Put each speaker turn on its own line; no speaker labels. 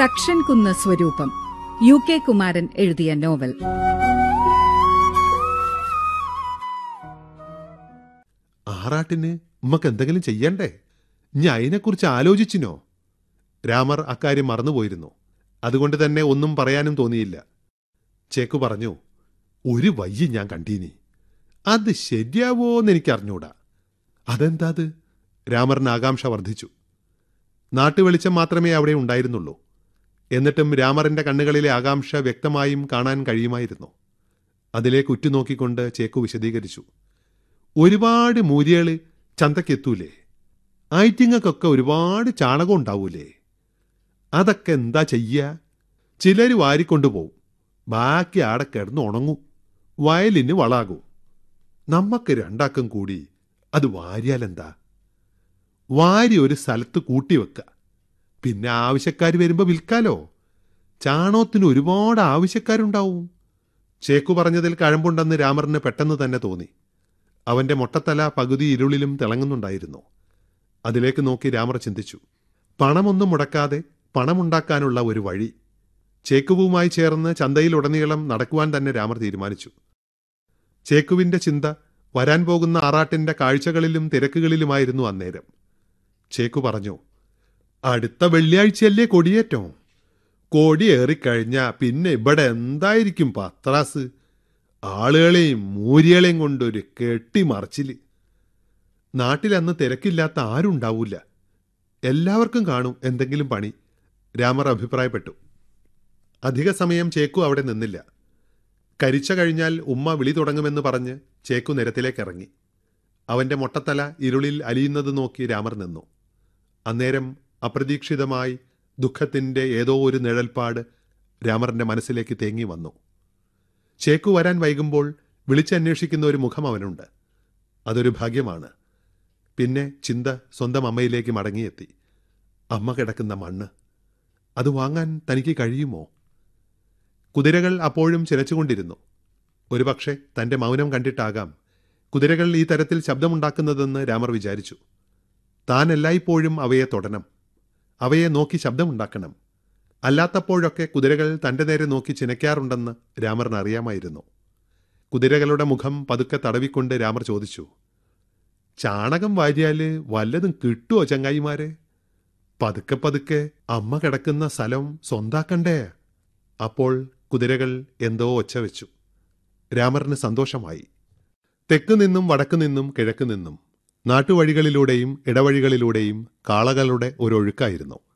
തക്ഷൻ കുന്ന് സ്വരൂപം U K Kumaran എഴുതിയ നോവൽ
ആറാട്ടിന് ഉമ്മക്ക് എന്തെങ്കിലും ചെയ്യണ്ടേ ഞാൻ അതിനെക്കുറിച്ച് ആലോചിച്ചിനോ രാമർ അക്കാര്യം മറന്നുപോയിരുന്നു അതുകൊണ്ട് തന്നെ ഒന്നും പറയാനും തോന്നിയില്ല ചേക്കു പറഞ്ഞു ഒരു വയ്യ ഞാൻ കണ്ടീനി അത് ശരിയാവോന്ന് എനിക്കറിഞ്ഞൂടാ അതെന്താത് രാമറിന് ആകാംക്ഷ വർദ്ധിച്ചു നാട്ടുവെളിച്ചം മാത്രമേ അവിടെ ഉണ്ടായിരുന്നുള്ളൂ എന്നിട്ടും രാമറിന്റെ കണ്ണുകളിലെ ആകാംക്ഷ വ്യക്തമായും കാണാൻ കഴിയുമായിരുന്നു അതിലേക്ക് ഉറ്റുനോക്കിക്കൊണ്ട് ചേക്കു വിശദീകരിച്ചു ഒരുപാട് മൂര്യകള് ചന്തക്കെത്തൂലേ ഐറ്റിങ്ങൾക്കൊക്കെ ഒരുപാട് ചാണകം ഉണ്ടാവൂലേ അതൊക്കെ എന്താ ചെയ്യ ചിലർ വാരിക്കൊണ്ടുപോകും ബാക്കി ആടെ കിടന്ന് ഉണങ്ങും വയലിന് വളാകും നമ്മക്ക് രണ്ടാക്കം കൂടി അത് വാരിയാലെന്താ വാരി ഒരു സ്ഥലത്ത് കൂട്ടിവെക്ക പിന്നെ ആവശ്യക്കാർ വരുമ്പോൾ വിൽക്കാലോ ചാണകത്തിന് ഒരുപാട് ആവശ്യക്കാരുണ്ടാവും ചേക്കു പറഞ്ഞതിൽ കഴമ്പുണ്ടെന്ന് രാമറിന് പെട്ടെന്ന് തന്നെ തോന്നി അവന്റെ മൊട്ടത്തല പകുതി ഇരുളിലും തിളങ്ങുന്നുണ്ടായിരുന്നു അതിലേക്ക് നോക്കി രാമർ ചിന്തിച്ചു പണമൊന്നും മുടക്കാതെ പണമുണ്ടാക്കാനുള്ള ഒരു വഴി ചേക്കുവുമായി ചേർന്ന് ചന്തയിലുടനീളം നടക്കുവാൻ തന്നെ രാമർ തീരുമാനിച്ചു ചേക്കുവിന്റെ ചിന്ത വരാൻ പോകുന്ന ആറാട്ടിന്റെ കാഴ്ചകളിലും തിരക്കുകളിലുമായിരുന്നു അന്നേരം ചേക്കു പറഞ്ഞു അടുത്ത വെള്ളിയാഴ്ചയല്ലേ കൊടിയേറ്റം കൊടിയേറിക്കഴിഞ്ഞ പിന്നെ ഇവിടെ എന്തായിരിക്കും പത്രാസ് ആളുകളെയും മൂരികളെയും കൊണ്ടൊരു കെട്ടിമറിച്ചില് നാട്ടിലന്ന് തിരക്കില്ലാത്ത ആരുണ്ടാവൂല എല്ലാവർക്കും കാണും എന്തെങ്കിലും പണി രാമർ അഭിപ്രായപ്പെട്ടു അധിക സമയം ചേക്കു അവിടെ നിന്നില്ല കരിച്ച കഴിഞ്ഞാൽ ഉമ്മ വിളി തുടങ്ങുമെന്ന് പറഞ്ഞ് ചേക്കു നിരത്തിലേക്ക് ഇറങ്ങി അവന്റെ മൊട്ടത്തല ഇരുളിൽ അലിയുന്നത് നോക്കി രാമർ നിന്നു അന്നേരം അപ്രതീക്ഷിതമായി ദുഃഖത്തിന്റെ ഏതോ ഒരു നിഴൽപ്പാട് രാമറിന്റെ മനസ്സിലേക്ക് തേങ്ങി വന്നു ചേക്കു വരാൻ വൈകുമ്പോൾ വിളിച്ചന്വേഷിക്കുന്ന ഒരു മുഖം അവനുണ്ട് അതൊരു ഭാഗ്യമാണ് പിന്നെ ചിന്ത സ്വന്തം അമ്മയിലേക്ക് മടങ്ങിയെത്തി അമ്മ കിടക്കുന്ന മണ്ണ് അത് വാങ്ങാൻ തനിക്ക് കഴിയുമോ കുതിരകൾ അപ്പോഴും ചിലച്ചുകൊണ്ടിരുന്നു ഒരുപക്ഷെ തന്റെ മൗനം കണ്ടിട്ടാകാം കുതിരകൾ ഈ തരത്തിൽ ശബ്ദമുണ്ടാക്കുന്നതെന്ന് രാമർ വിചാരിച്ചു താൻ എല്ലായ്പ്പോഴും അവയെ തൊടണം അവയെ നോക്കി ശബ്ദമുണ്ടാക്കണം അല്ലാത്തപ്പോഴൊക്കെ കുതിരകൾ തന്റെ നേരെ നോക്കി ചിനയ്ക്കാറുണ്ടെന്ന് രാമറിന് അറിയാമായിരുന്നു കുതിരകളുടെ മുഖം പതുക്കെ തടവിക്കൊണ്ട് രാമർ ചോദിച്ചു ചാണകം വാരിയാല് വല്ലതും കിട്ടുമോ ചങ്ങായിമാരെ പതുക്കെ പതുക്കെ അമ്മ കിടക്കുന്ന സ്ഥലം സ്വന്താക്കണ്ടേ അപ്പോൾ കുതിരകൾ എന്തോ ഒച്ച വെച്ചു രാമറിന് സന്തോഷമായി തെക്ക് നിന്നും വടക്ക് നിന്നും കിഴക്ക് നിന്നും നാട്ടുവഴികളിലൂടെയും ഇടവഴികളിലൂടെയും കാളകളുടെ ഒരൊഴുക്കായിരുന്നു